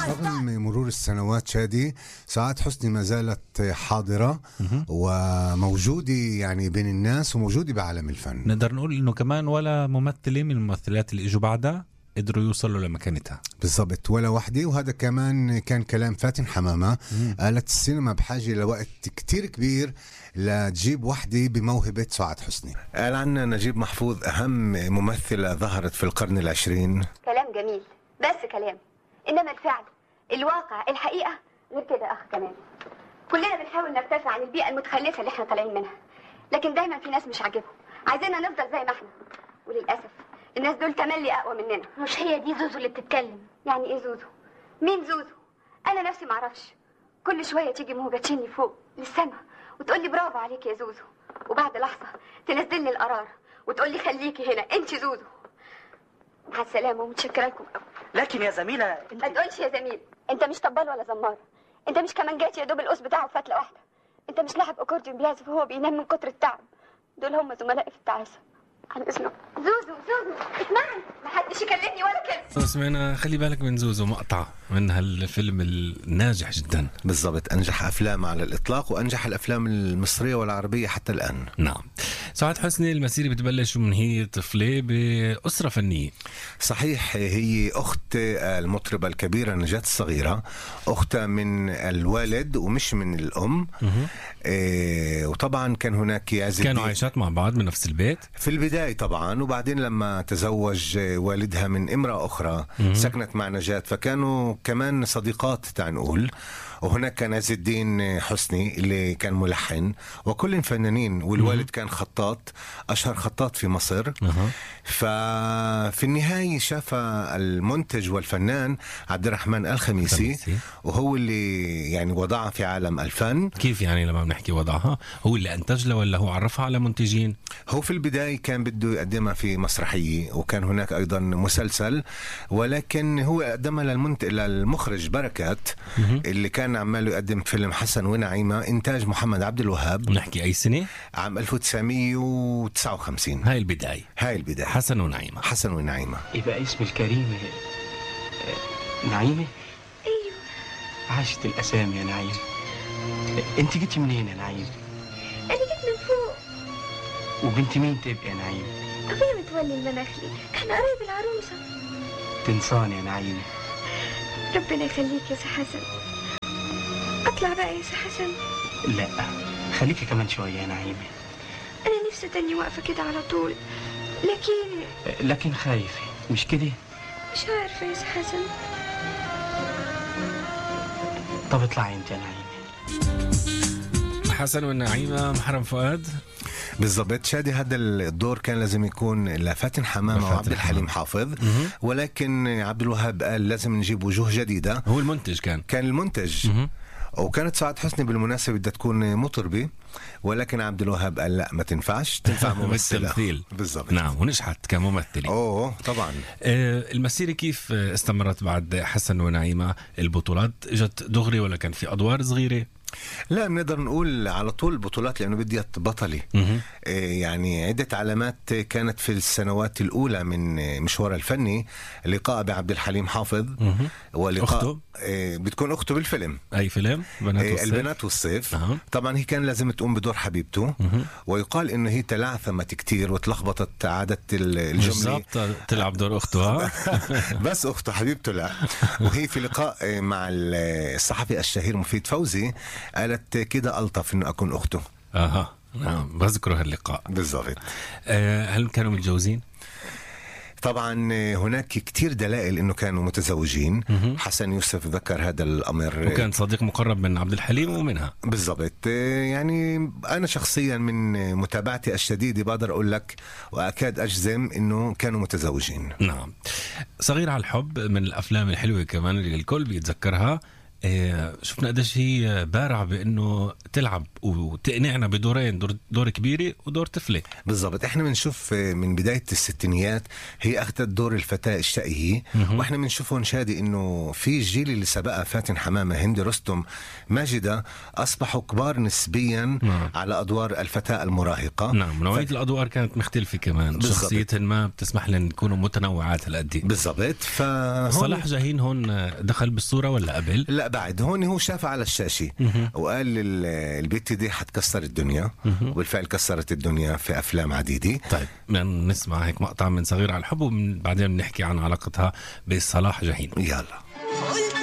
رغم مرور السنوات شادي سعاد حسني ما زالت حاضرة وموجودة يعني بين الناس وموجودة بعالم الفن نقدر نقول انه كمان ولا ممثله من الممثلات اللي اجوا بعدها قدروا يوصلوا لمكانتها بالضبط ولا وحدة وهذا كمان كان كلام فاتن حمامة قالت السينما بحاجة لوقت كتير كبير لتجيب وحدة بموهبة سعاد حسني قال عنا نجيب محفوظ أهم ممثلة ظهرت في القرن العشرين كلام جميل بس كلام انما الفعل الواقع الحقيقه غير كده اخ كمان كلنا بنحاول نرتفع عن البيئه المتخلفه اللي احنا طالعين منها لكن دايما في ناس مش عاجبهم عايزيننا نفضل زي ما احنا وللاسف الناس دول تملي اقوى مننا مش هي دي زوزو اللي بتتكلم يعني ايه زوزو مين زوزو انا نفسي معرفش كل شويه تيجي موجه تشني فوق للسما وتقول لي برافو عليك يا زوزو وبعد لحظه تنزل لي القرار وتقول لي خليكي هنا انت زوزو مع السلامه ومتشكره لكم قوي لكن يا زميلة انت ما تقولش يا زميل انت مش طبال ولا زمار انت مش كمان جات يا دوب القوس بتاعه في فتله واحده انت مش لاعب اكورديون بيعزف وهو بينام من كتر التعب دول هم زملائي في التعاسه عن اذنك زوزو زوزو اسمعني ما حدش يكلمني ولا كلمه سمعنا خلي بالك من زوزو مقطع من هالفيلم الناجح جدا بالضبط أنجح أفلام على الإطلاق وأنجح الأفلام المصرية والعربية حتى الآن نعم سعاد حسني المسيرة بتبلش من هي طفلة بأسرة فنية صحيح هي أخت المطربة الكبيرة نجاة الصغيرة أختها من الوالد ومش من الأم إيه وطبعا كان هناك عز كانوا الدين- عايشات مع بعض من نفس البيت في البداية طبعا وبعدين لما تزوج والدها من امرأة أخرى سكنت مع نجاة فكانوا كمان صديقات تعال نقول وهناك كان عز الدين حسني اللي كان ملحن وكل فنانين والوالد كان خطاط أشهر خطاط في مصر أها. ففي النهاية شاف المنتج والفنان عبد الرحمن الخميسي الخميسي. وهو اللي يعني وضعها في عالم الفن كيف يعني لما بنحكي وضعها هو اللي أنتج لها ولا هو عرفها على منتجين هو في البداية كان بده يقدمها في مسرحية وكان هناك أيضا مسلسل ولكن هو قدمها للمنت... للمخرج بركات اللي كان عمال يقدم فيلم حسن ونعيمة إنتاج محمد عبد الوهاب بنحكي أي سنة عام 1959 هاي البداية هاي البداية حسن ونعيمة حسن ونعيمة يبقى اسم الكريمة آه، نعيمة؟ ايوه عاشت الأسامي يا نعيمة أنت جيتي منين يا نعيمة؟ انا جيت من فوق وبنت مين تبقى يا نعيمة؟ ابويا متولي المناخلي احنا قرايب العروسه تنساني يا نعيمة ربنا يخليك يا سي حسن اطلع بقى يا سي حسن لا خليكي كمان شوية يا نعيمة انا نفسي تاني واقفه كده على طول لكن آه، لكن خايفة مش كده؟ مش عارفه يا سي حسن طب اطلعي أنت يا نعيمة حسن والنعيمة محرم فؤاد بالضبط شادي هذا الدور كان لازم يكون لفاتن حمامة لفاتن وعبد الحليم حافظ ولكن عبد الوهاب قال لازم نجيب وجوه جديدة هو المنتج كان كان المنتج مهم. وكانت سعاد حسني بالمناسبة بدها تكون مطربة ولكن عبد الوهاب قال لا ما تنفعش تنفع ممثلة بالتمثيل بالضبط نعم ونجحت كممثلة اوه طبعا آه، المسيرة كيف آه، استمرت بعد حسن ونعيمة البطولات اجت دغري ولا كان في أدوار صغيرة لا بنقدر نقول على طول بطولات لانه بدي بطلي مهم. إيه يعني عدة علامات كانت في السنوات الأولى من مشوار الفني لقاء بعبد الحليم حافظ مهم. ولقاء أخته؟ إيه بتكون أخته بالفيلم أي فيلم بنات إيه والصيف؟ البنات والصيف نعم. طبعا هي كان لازم تقوم بدور حبيبته ويقال انه هي تلعثمت كتير وتلخبطت عادة ال- الجملة بالضبط تلعب دور أختها بس اخته حبيبته لا وهي في لقاء آه، مع ال- الصحفي الشهير مفيد فوزي قالت كده الطف انه اكون اخته اها نعم بذكر هاللقاء بالضبط آه، هل كانوا متجوزين؟ طبعا آه، هناك كتير دلائل انه كانوا متزوجين حسن يوسف ذكر هذا الامر وكان صديق مقرب من عبد الحليم ومنها بالضبط آه، يعني انا شخصيا من آه، متابعتي الشديده بقدر اقول لك واكاد اجزم انه كانوا متزوجين نعم صغير على الحب من الافلام الحلوه كمان اللي الكل بيتذكرها إيه، شفنا قديش هي بارعة بانه تلعب وتقنعنا بدورين دور, دور كبيرة ودور طفلة بالضبط احنا بنشوف من بدايه الستينيات هي اخذت دور الفتاه الشقيه واحنا بنشوفهم شادي انه في الجيل اللي سبقها فاتن حمامه هند رستم ماجده اصبحوا كبار نسبيا نعم. على ادوار الفتاه المراهقه نعم نوعية ف- الادوار كانت مختلفة كمان بالضبط. شخصيتهن ما بتسمح لهم يكونوا متنوعات هالقد بالضبط فهون صلاح جاهين هون دخل بالصورة ولا قبل؟ لا بعد هون هو شافها على الشاشة وقال ال- البت دي حتكسر الدنيا وبالفعل كسرت الدنيا في أفلام عديدة طيب بدنا نسمع هيك مقطع من صغير على الحب وبعدين بنحكي عن علاقتها بصلاح جاهين يلا